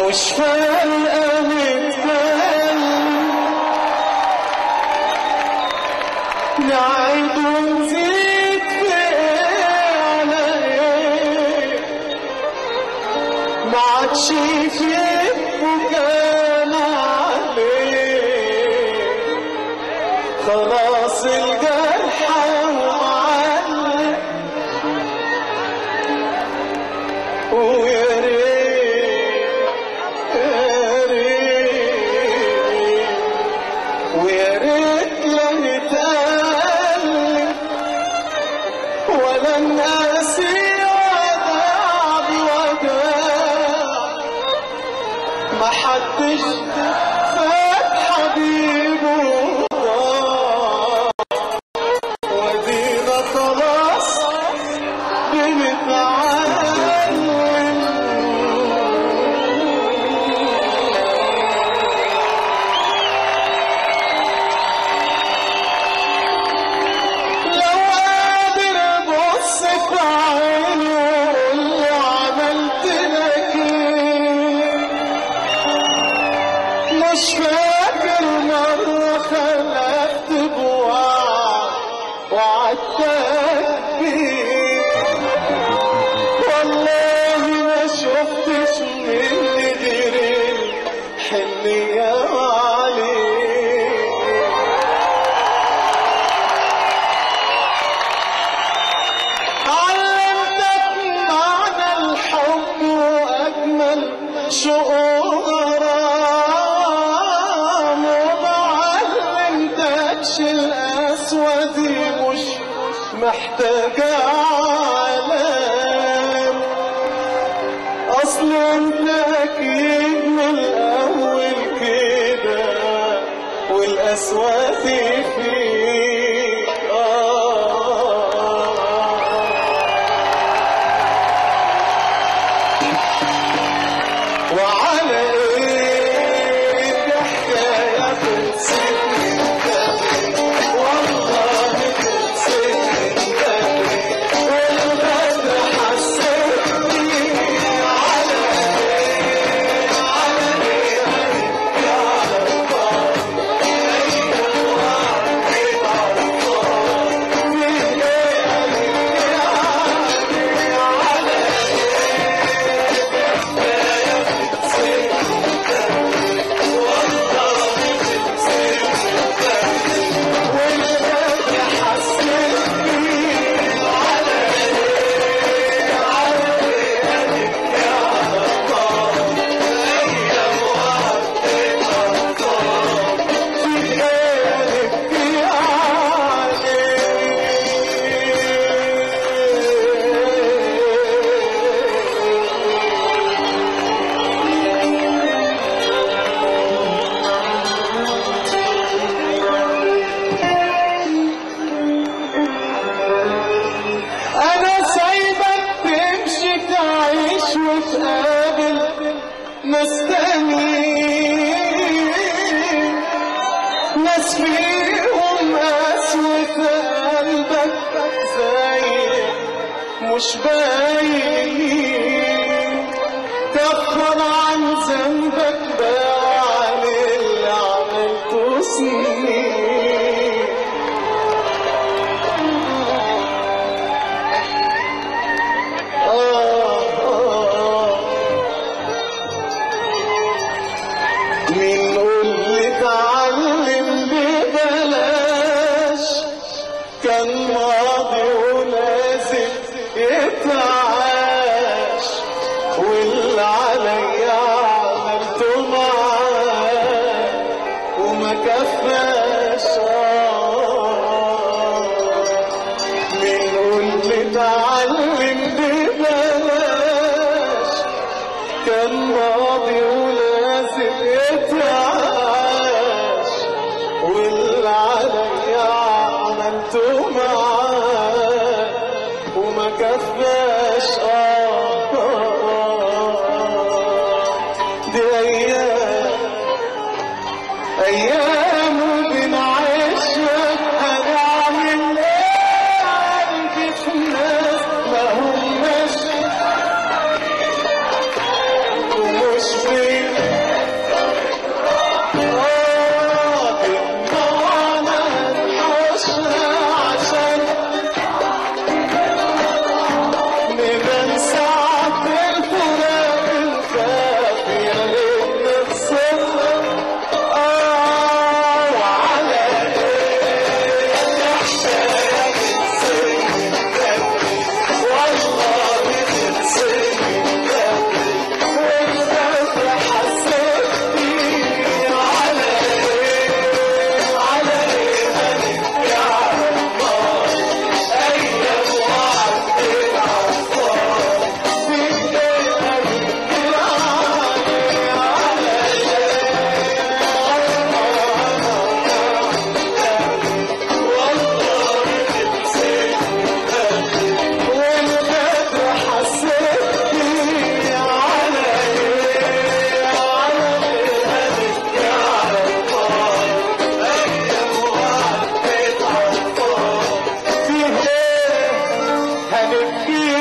مش فارقة نتكلم نعيد ونزيد في ايه على ايه ما عادش في مكان عليه خلاص الجرح معلق ويا ريت يا ريت ويا ريت لا نتألم ولا ناسي وداع بوداع ما حدش فات حبيبه ضاع ودينا خلاص بنتعلم لو قادر ابص في عيني واقول له عملت لك ايه مش فاكر مرة خلفت بوعد وعدتك بيه والله ما شفتش مني غير الحنية عليك علمتك معنى الحب وأجمل شعور غرام وما علمتكش القسوة دي مش محتاجة علام أصل أنت أكيد من الأول كده والقسوة دي فيك آه وعلى ايه حكاية تنسيني والله تنسيني والغد حسيتني على ايه على ايه يا الله انا سايبك تمشي تعيش وتقابل ناس تانيين ناس فيهم قسوة قلبك زي مش باين كفر عن ذنبك بقى عن اللي عملته سنين مين قول لي اتعلم ببلاش كان ماضي ولازم يتعاش واللي عليا عملته معاه وما كفاش آه. مين قول لي اتعلم ببلاش كان ماضي ولازم يتعاش واللي عليا عملته معاه وما كفاش آه دي أيام أيام بنعيشها هنعمل إيه عندي في ناس ما هماش ومش في يبكي